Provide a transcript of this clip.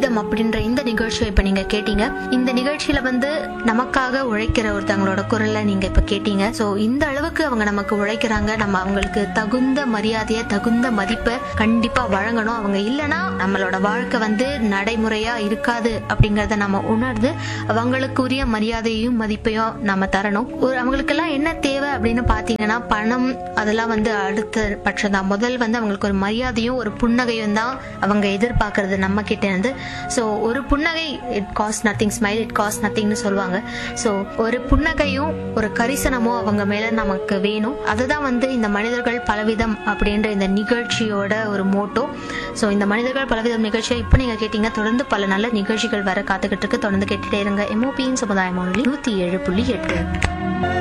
பலவிதம் அப்படின்ற இந்த நிகழ்ச்சியை இப்ப நீங்க கேட்டீங்க இந்த நிகழ்ச்சியில வந்து நமக்காக உழைக்கிற ஒருத்தவங்களோட குரலை நீங்க இப்ப கேட்டீங்க சோ இந்த அளவுக்கு அவங்க நமக்கு உழைக்கிறாங்க நம்ம அவங்களுக்கு தகுந்த மரியாதையை தகுந்த மதிப்பை கண்டிப்பா வழங்கணும் அவங்க இல்லைன்னா நம்மளோட வாழ்க்கை வந்து நடைமுறையா இருக்காது அப்படிங்கறத நம்ம உணர்ந்து அவங்களுக்குரிய மரியாதையும் மதிப்பையும் நம்ம தரணும் ஒரு அவங்களுக்கெல்லாம் என்ன தேவை அப்படின்னு பாத்தீங்கன்னா பணம் அதெல்லாம் வந்து அடுத்த பட்சம் தான் முதல் வந்து அவங்களுக்கு ஒரு மரியாதையும் ஒரு புன்னகையும் தான் அவங்க எதிர்பார்க்கறது நம்ம கிட்ட இருந்து ஸோ ஒரு புன்னகை it cost nothing smile it cost நத்திங்னு சொல்லுவாங்க ஸோ ஒரு புன்னகையும் ஒரு கரிசனமும் அவங்க மேல நமக்கு வேணும் அதுதான் வந்து இந்த மனிதர்கள் பலவிதம் அப்படின்ற இந்த நிகழ்ச்சியோட ஒரு மோட்டோ ஸோ இந்த மனிதர்கள் பலவிதம் நிகழ்ச்சியை இப்போ நீங்க கேட்டீங்க தொடர்ந்து பல நல்ல நிகழ்ச்சிகள் வர காத்துக்கிட்டு இருக்கு தொடர்ந்து கேட்டுட்டே இருங்க எம்ஓபியின் சமுதாய வானொலி நூத்தி ஏழு புள்ளி எட்டு